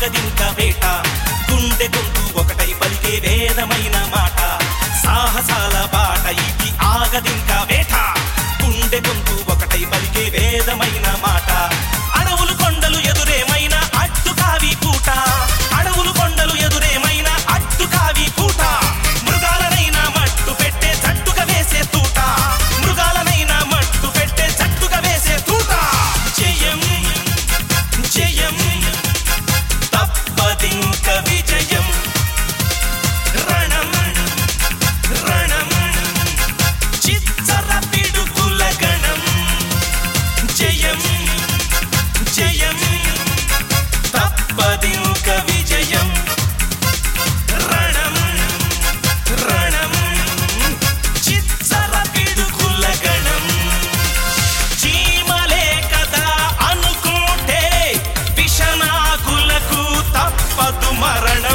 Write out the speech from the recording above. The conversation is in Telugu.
ఆగదింక వేట గుండె గొంతు ఒకటై పలికే వేదమైన మాట సాహసాల బాట ఇది ఆగదింక వేట గుండె గొంతు ఒకటై పలికే వేదమైన మాట అడవులు కొండలు ఎదురేమైన అడ్డు కావి పూట అడవులు కొండలు ఎదురేమైన అడ్డు కావి పూట మృగాలనైనా మట్టు పెట్టే జట్టుగా వేసే తూట మృగాలనైనా మట్టు పెట్టే జట్టుగా వేసే తూట జయం జయం తప్పదింక విజయం రణం రణం చిచ్చర పిడుగుల గణం జయం జయం తప్పదింక విజయం రణం రణం చిచ్చర పిడుగుల గణం చీమలే కదా అనుకుంటే విషనాగులకు తప్పదు మరణం